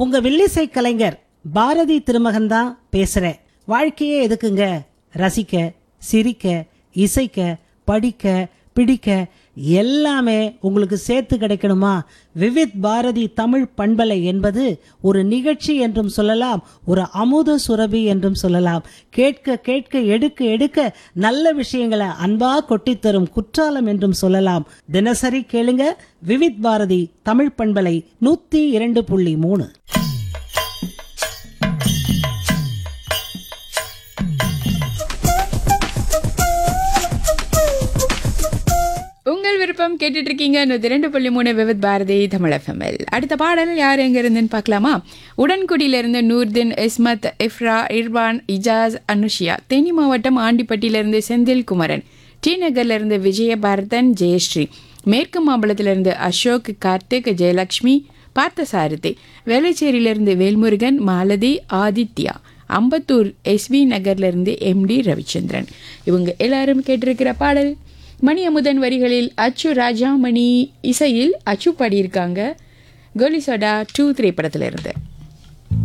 உங்க வில்லிசை கலைஞர் பாரதி திருமகன் தான் பேசுறேன் வாழ்க்கையே எதுக்குங்க ரசிக்க சிரிக்க இசைக்க படிக்க பிடிக்க எல்லாமே உங்களுக்கு சேர்த்து கிடைக்கணுமா விவித் பாரதி தமிழ் பண்பலை என்பது ஒரு நிகழ்ச்சி என்றும் சொல்லலாம் ஒரு அமுத சுரபி என்றும் சொல்லலாம் கேட்க கேட்க எடுக்க எடுக்க நல்ல விஷயங்களை அன்பா கொட்டித் தரும் குற்றாலம் என்றும் சொல்லலாம் தினசரி கேளுங்க விவித் பாரதி தமிழ் பண்பலை நூத்தி இரண்டு புள்ளி மூணு உங்கள் விருப்பம் கேட்டுட்டு இருக்கீங்க நூத்தி ரெண்டு புள்ளி மூணு விவித் பாரதி தமிழ் எஃப்எம்எல் அடுத்த பாடல் யார் எங்க இருந்துன்னு பார்க்கலாமா உடன்குடியிலிருந்து நூர்தின் இஸ்மத் இஃப்ரா இர்பான் இஜாஸ் அனுஷியா தேனி மாவட்டம் ஆண்டிப்பட்டியிலிருந்து செந்தில் குமரன் டி நகர்ல இருந்து விஜயபாரதன் ஜெயஸ்ரீ மேற்கு மாம்பலத்திலிருந்து அசோக் கார்த்திக் ஜெயலக்ஷ்மி பார்த்தசாரதி வேளச்சேரியிலிருந்து வேல்முருகன் மாலதி ஆதித்யா அம்பத்தூர் எஸ்வி நகர்ல இருந்து எம்டி ரவிச்சந்திரன் இவங்க எல்லாரும் கேட்டிருக்கிற பாடல் மணி அமுதன் வரிகளில் அச்சு ராஜாமணி இசையில் அச்சு பாடியிருக்காங்க கோலி சோடா டூ திரைப்படத்துல இருந்து